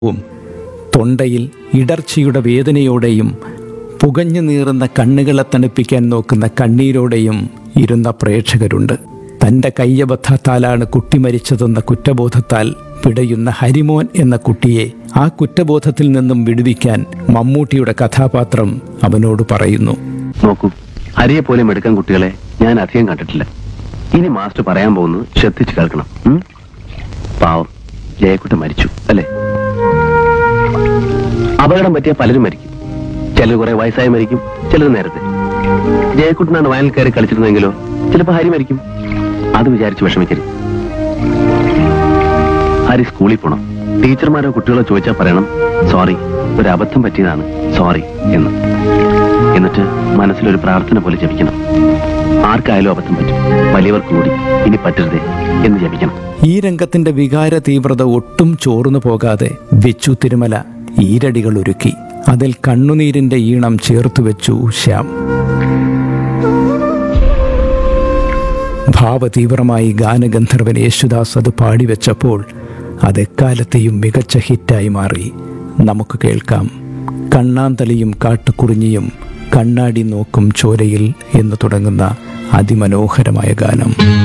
വും തൊണ്ടയിൽ ഇടർച്ചയുടെ വേദനയോടെയും പുകഞ്ഞു നീറുന്ന കണ്ണുകളെ തണുപ്പിക്കാൻ നോക്കുന്ന കണ്ണീരോടെയും ഇരുന്ന പ്രേക്ഷകരുണ്ട് തൻ്റെ കയ്യബദ്ധത്താലാണ് കുട്ടി മരിച്ചതെന്ന കുറ്റബോധത്താൽ പിടയുന്ന ഹരിമോൻ എന്ന കുട്ടിയെ ആ കുറ്റബോധത്തിൽ നിന്നും വിടുവിക്കാൻ മമ്മൂട്ടിയുടെ കഥാപാത്രം അവനോട് പറയുന്നു നോക്കൂ ഹരിയെ പോലും എടുക്കാൻ കുട്ടികളെ ഞാൻ അധികം കണ്ടിട്ടില്ല ഇനി മാസ്റ്റർ പറയാൻ പോകുന്നത് ശ്രദ്ധിച്ചു കേൾക്കണം ഉം? പാവം ജയക്കുട്ട മരിച്ചു അല്ലേ അപകടം പറ്റിയ പലരും മരിക്കും ചിലർ കുറെ വയസ്സായി മരിക്കും ചിലർ നേരത്തെ ജയക്കുട്ടനാണ് വയലിൽ കയറി കളിച്ചിരുന്നെങ്കിലോ ചിലപ്പോ ഹരി മരിക്കും അത് വിചാരിച്ച് വിഷമിക്കരുത് ഹരി സ്കൂളിൽ പോണം ടീച്ചർമാരോ കുട്ടികളോ ചോദിച്ചാൽ പറയണം സോറി ഒരു അബദ്ധം പറ്റിയതാണ് സോറി എന്ന് എന്നിട്ട് മനസ്സിലൊരു പ്രാർത്ഥന പോലെ ജപിക്കണം ആർക്കായാലും അബദ്ധം പറ്റും വലിയവർക്ക് കൂടി ഇനി പറ്റരുതേ എന്ന് ജപിക്കണം ഈ രംഗത്തിന്റെ വികാര തീവ്രത ഒട്ടും ചോർന്നു പോകാതെ വെച്ചു തിരുമല ഈരടികൾ ഒരുക്കി അതിൽ കണ്ണുനീരിന്റെ ഈണം ചേർത്തു വെച്ചു ശ്യാം ഭാവതീവ്രമായി ഗാനഗന്ധർവൻ യേശുദാസ് അത് പാടിവെച്ചപ്പോൾ അത് എക്കാലത്തെയും മികച്ച ഹിറ്റായി മാറി നമുക്ക് കേൾക്കാം കണ്ണാന്തലിയും കാട്ടുകുറിഞ്ഞിയും കണ്ണാടി നോക്കും ചോരയിൽ എന്ന് തുടങ്ങുന്ന അതിമനോഹരമായ ഗാനം